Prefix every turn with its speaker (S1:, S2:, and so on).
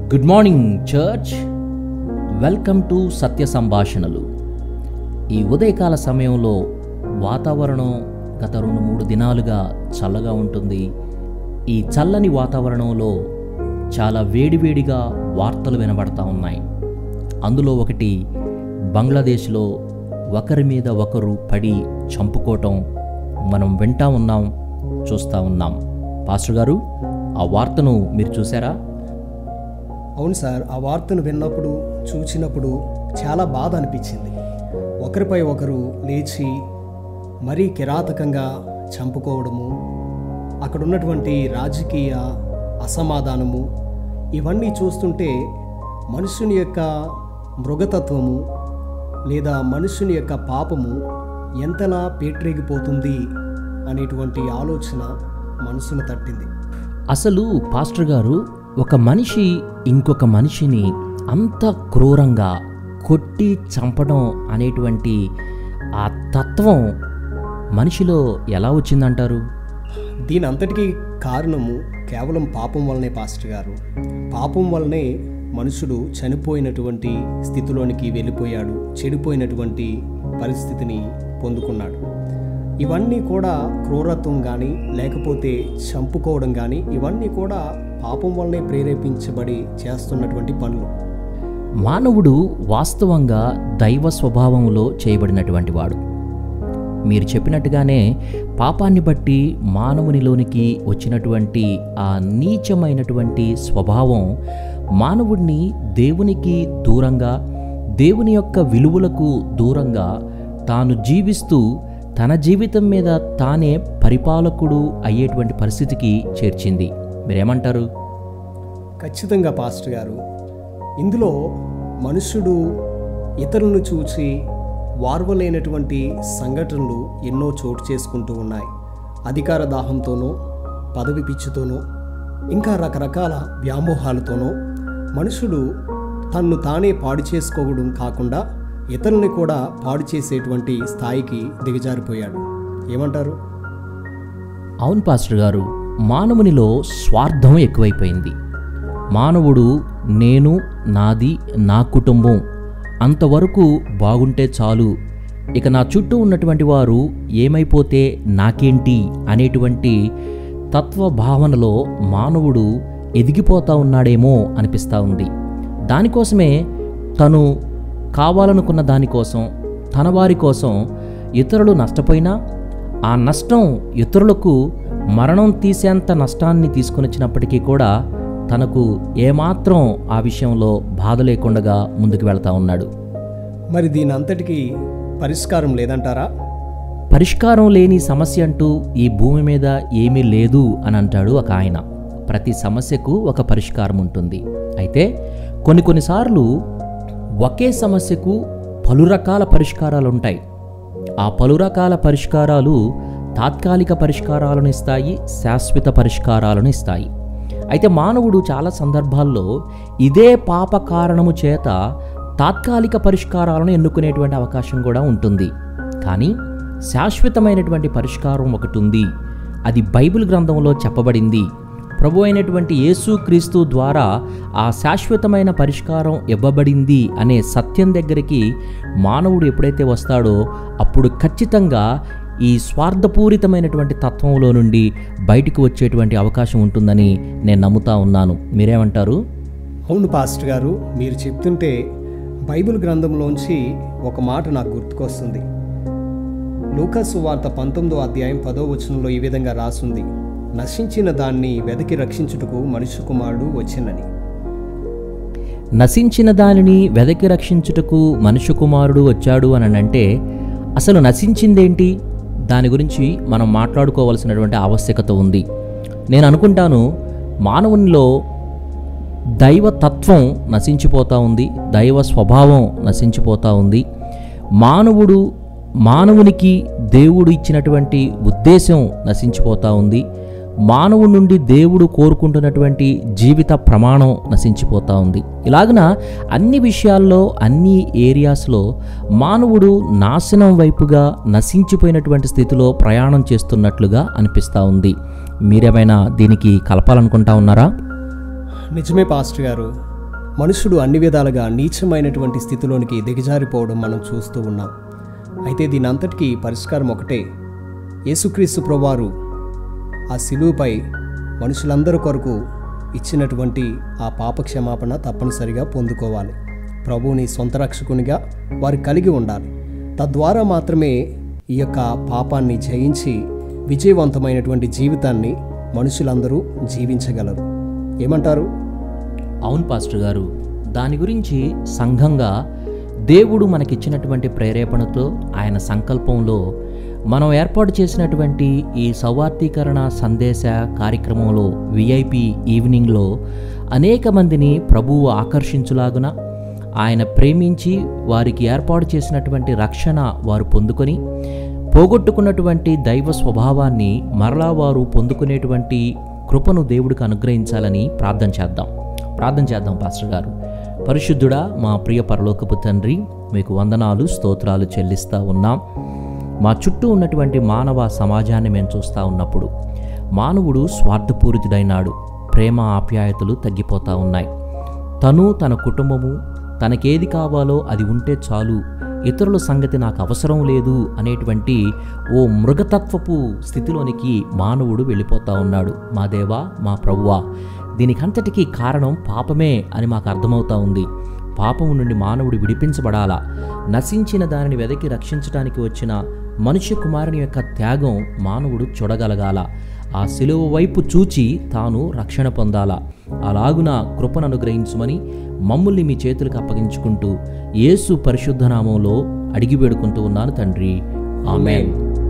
S1: good morning church welcome to సత్య సంభాషణలు ఈ ఉదయకాల సమయంలో వాతావరణం గత రెండు మూడు దినాలుగా చల్లగా ఉంటుంది ఈ చల్లని వాతావరణంలో చాలా వేడివేడిగా వార్తలు వినబడతా ఉన్నాయి అందులో ఒకటి బంగ్లాదేశ్లో ఒకరి మీద ఒకరు పడి చంపుకోవటం మనం వింటా ఉన్నాం చూస్తూ ఉన్నాం పాస్టర్ గారు ఆ వార్తను మీరు చూసారా
S2: అవును సార్ ఆ వార్తను విన్నప్పుడు చూసినప్పుడు చాలా బాధ అనిపించింది ఒకరిపై ఒకరు లేచి మరీ కిరాతకంగా చంపుకోవడము అక్కడ ఉన్నటువంటి రాజకీయ అసమాధానము ఇవన్నీ చూస్తుంటే మనుషుని యొక్క మృగతత్వము లేదా మనుషుని యొక్క పాపము ఎంతలా పేట్రేగిపోతుంది అనేటువంటి ఆలోచన మనసును తట్టింది
S1: అసలు పాస్టర్ గారు ఒక మనిషి ఇంకొక మనిషిని అంత క్రూరంగా కొట్టి చంపడం అనేటువంటి ఆ తత్వం మనిషిలో ఎలా వచ్చిందంటారు
S2: దీని అంతటికీ కారణము కేవలం పాపం వల్లనే పాస్టర్ గారు పాపం వల్లనే మనుషుడు చనిపోయినటువంటి స్థితిలోనికి వెళ్ళిపోయాడు చెడిపోయినటువంటి పరిస్థితిని పొందుకున్నాడు ఇవన్నీ కూడా క్రూరత్వం కానీ లేకపోతే చంపుకోవడం కానీ ఇవన్నీ కూడా పాపం వల్లనే ప్రేరేపించబడి చేస్తున్నటువంటి పనులు
S1: మానవుడు వాస్తవంగా దైవ స్వభావంలో చేయబడినటువంటి వాడు మీరు చెప్పినట్టుగానే పాపాన్ని బట్టి మానవునిలోనికి వచ్చినటువంటి ఆ నీచమైనటువంటి స్వభావం మానవుడిని దేవునికి దూరంగా దేవుని యొక్క విలువలకు దూరంగా తాను జీవిస్తూ తన జీవితం మీద తానే పరిపాలకుడు అయ్యేటువంటి పరిస్థితికి చేర్చింది మీరేమంటారు
S2: ఖచ్చితంగా పాస్టర్ గారు ఇందులో మనుషుడు ఇతరులను చూసి వార్వలేనటువంటి సంఘటనలు ఎన్నో చోటు చేసుకుంటూ ఉన్నాయి అధికార దాహంతోనో పదవి పిచ్చితోనో ఇంకా రకరకాల వ్యామోహాలతోనో మనుషుడు తన్ను తానే పాడు చేసుకోవడం కాకుండా ఇతరుల్ని కూడా పాడు చేసేటువంటి స్థాయికి దిగజారిపోయాడు ఏమంటారు
S1: అవును పాస్టర్ గారు మానవునిలో స్వార్థం ఎక్కువైపోయింది మానవుడు నేను నాది నా కుటుంబం అంతవరకు బాగుంటే చాలు ఇక నా చుట్టూ ఉన్నటువంటి వారు ఏమైపోతే నాకేంటి అనేటువంటి తత్వ భావనలో మానవుడు ఎదిగిపోతా ఉన్నాడేమో అనిపిస్తూ ఉంది దానికోసమే తను కావాలనుకున్న దానికోసం తన వారి కోసం ఇతరులు నష్టపోయినా ఆ నష్టం ఇతరులకు మరణం తీసేంత నష్టాన్ని తీసుకొనిచ్చినప్పటికీ కూడా తనకు ఏమాత్రం ఆ విషయంలో బాధ లేకుండా ముందుకు వెళ్తా ఉన్నాడు
S2: మరి దీని అంతటికీ పరిష్కారం లేదంటారా
S1: పరిష్కారం లేని సమస్య అంటూ ఈ భూమి మీద ఏమీ లేదు అని అంటాడు ఒక ఆయన ప్రతి సమస్యకు ఒక పరిష్కారం ఉంటుంది అయితే కొన్ని కొన్నిసార్లు ఒకే సమస్యకు పలు రకాల పరిష్కారాలు ఉంటాయి ఆ పలు రకాల పరిష్కారాలు తాత్కాలిక పరిష్కారాలను ఇస్తాయి శాశ్వత పరిష్కారాలను ఇస్తాయి అయితే మానవుడు చాలా సందర్భాల్లో ఇదే పాప కారణము చేత తాత్కాలిక పరిష్కారాలను ఎన్నుకునేటువంటి అవకాశం కూడా ఉంటుంది కానీ శాశ్వతమైనటువంటి పరిష్కారం ఒకటి ఉంది అది బైబిల్ గ్రంథంలో చెప్పబడింది ప్రభు అయినటువంటి యేసు క్రీస్తు ద్వారా ఆ శాశ్వతమైన పరిష్కారం ఇవ్వబడింది అనే సత్యం దగ్గరికి మానవుడు ఎప్పుడైతే వస్తాడో అప్పుడు ఖచ్చితంగా ఈ స్వార్థపూరితమైనటువంటి తత్వంలో నుండి బయటికి వచ్చేటువంటి అవకాశం ఉంటుందని నేను నమ్ముతా ఉన్నాను మీరేమంటారు
S2: అవును పాస్టర్ గారు మీరు చెప్తుంటే బైబిల్ గ్రంథంలోంచి ఒక మాట నాకు గుర్తుకొస్తుంది లూకాసు వార్త పంతొమ్మిదో అధ్యాయం పదో వచనంలో ఈ విధంగా రాసుంది నశించిన దాన్ని వెదకి రక్షించుటకు మనుష్య కుమారుడు వచ్చినని
S1: నశించిన దానిని వెదకి రక్షించుటకు మనుష్య కుమారుడు వచ్చాడు అని అంటే అసలు నశించిందేంటి దాని గురించి మనం మాట్లాడుకోవాల్సినటువంటి ఆవశ్యకత ఉంది నేను అనుకుంటాను మానవునిలో దైవతత్వం నశించిపోతూ ఉంది దైవ స్వభావం నశించిపోతూ ఉంది మానవుడు మానవునికి దేవుడు ఇచ్చినటువంటి ఉద్దేశం నశించిపోతూ ఉంది మానవుడి నుండి దేవుడు కోరుకుంటున్నటువంటి జీవిత ప్రమాణం నశించిపోతూ ఉంది ఇలాగన అన్ని విషయాల్లో అన్ని ఏరియాస్లో మానవుడు నాశనం వైపుగా నశించిపోయినటువంటి స్థితిలో ప్రయాణం చేస్తున్నట్లుగా అనిపిస్తూ ఉంది మీరేమైనా దీనికి కలపాలనుకుంటా ఉన్నారా
S2: నిజమే పాస్టర్ గారు మనుషుడు అన్ని విధాలుగా నీచమైనటువంటి స్థితిలోనికి దిగజారిపోవడం మనం చూస్తూ ఉన్నాం అయితే దీని అంతటికీ పరిష్కారం ఒకటే యేసుక్రీస్తు ప్రభువారు ఆ శిలువుపై మనుషులందరి కొరకు ఇచ్చినటువంటి ఆ పాప క్షమాపణ తప్పనిసరిగా పొందుకోవాలి ప్రభువుని సొంత రక్షకునిగా వారు కలిగి ఉండాలి తద్వారా మాత్రమే ఈ యొక్క పాపాన్ని జయించి విజయవంతమైనటువంటి జీవితాన్ని మనుషులందరూ జీవించగలరు ఏమంటారు
S1: అవును పాస్టర్ గారు దాని గురించి సంఘంగా దేవుడు మనకిచ్చినటువంటి ప్రేరేపణతో ఆయన సంకల్పంలో మనం ఏర్పాటు చేసినటువంటి ఈ సౌవార్థీకరణ సందేశ కార్యక్రమంలో విఐపి ఈవినింగ్లో అనేక మందిని ప్రభువు ఆకర్షించులాగున ఆయన ప్రేమించి వారికి ఏర్పాటు చేసినటువంటి రక్షణ వారు పొందుకొని పోగొట్టుకున్నటువంటి దైవ స్వభావాన్ని మరలా వారు పొందుకునేటువంటి కృపను దేవుడికి అనుగ్రహించాలని ప్రార్థన చేద్దాం ప్రార్థన చేద్దాం పాస్టర్ గారు పరిశుద్ధుడా మా ప్రియ పరలోకపు తండ్రి మీకు వందనాలు స్తోత్రాలు చెల్లిస్తూ ఉన్నాం మా చుట్టూ ఉన్నటువంటి మానవ సమాజాన్ని మేము చూస్తూ ఉన్నప్పుడు మానవుడు స్వార్థపూరితుడైనాడు ప్రేమ ఆప్యాయతలు తగ్గిపోతూ ఉన్నాయి తను తన కుటుంబము తనకేది కావాలో అది ఉంటే చాలు ఇతరుల సంగతి నాకు అవసరం లేదు అనేటువంటి ఓ మృగతత్వపు స్థితిలోనికి మానవుడు వెళ్ళిపోతా ఉన్నాడు మా దేవా మా ప్రవ్వా దీనికంతటికీ కారణం పాపమే అని మాకు అర్థమవుతా ఉంది పాపము నుండి మానవుడు విడిపించబడాలా నశించిన దానిని వెదకి రక్షించడానికి వచ్చిన మనుష్య కుమారుని యొక్క త్యాగం మానవుడు చూడగలగాల ఆ శిలువ వైపు చూచి తాను రక్షణ పొందాలా అలాగున కృపను అనుగ్రహించమని మమ్ముల్ని మీ చేతులకు అప్పగించుకుంటూ యేసు పరిశుద్ధ నామంలో అడిగి వేడుకుంటూ ఉన్నాను తండ్రి ఆమెన్